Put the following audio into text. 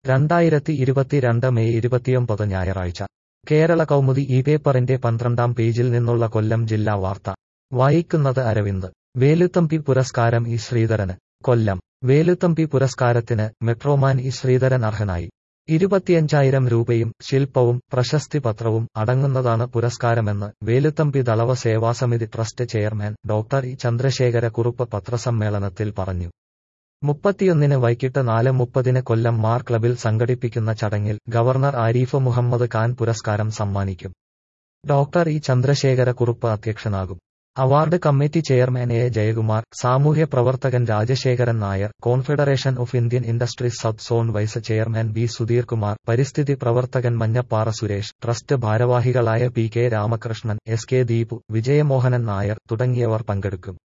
രണ്ടായിരത്തി ഇരുപത്തിരണ്ട് മെയ് ഇരുപത്തിയൊമ്പത് ഞായറാഴ്ച കേരള കൗമുദി ഈ പേപ്പറിന്റെ പന്ത്രണ്ടാം പേജിൽ നിന്നുള്ള കൊല്ലം ജില്ലാ വാർത്ത വായിക്കുന്നത് അരവിന്ദ് വേലുത്തമ്പി പുരസ്കാരം ഇ ശ്രീധരന് കൊല്ലം വേലുത്തമ്പി പുരസ്കാരത്തിന് മെട്രോമാൻ ഇ ശ്രീധരൻ അർഹനായി ഇരുപത്തിയഞ്ചായിരം രൂപയും ശില്പവും പ്രശസ്തി പത്രവും അടങ്ങുന്നതാണ് പുരസ്കാരമെന്ന് Veluthampi Dalawa Sevasamithi trust chairman doctor E Chandrasekhara Kurup പത്രസമ്മേളനത്തിൽ പറഞ്ഞു മുപ്പത്തിയൊന്നിന് വൈകിട്ട് നാല് മുപ്പതിന് കൊല്ലം മാർ ക്ലബിൽ സംഘടിപ്പിക്കുന്ന ചടങ്ങിൽ ഗവർണർ ആരിഫ് മുഹമ്മദ് ഖാൻ പുരസ്കാരം സമ്മാനിക്കും ഡോക്ടർ ഇ ചന്ദ്രശേഖര കുറുപ്പ് അധ്യക്ഷനാകും award committee chairman A Jayakumar സാമൂഹ്യ പ്രവർത്തകൻ Rajasekharan Nair confederation of Indian industries sub zone vice chairman B Sudheer Kumar പരിസ്ഥിതി പ്രവർത്തകൻ മഞ്ഞപ്പാറ സുരേഷ് ട്രസ്റ്റ് ഭാരവാഹികളായ P K Ramakrishnan S K Deepu Vijayamohanan Nair തുടങ്ങിയവർ പങ്കെടുക്കും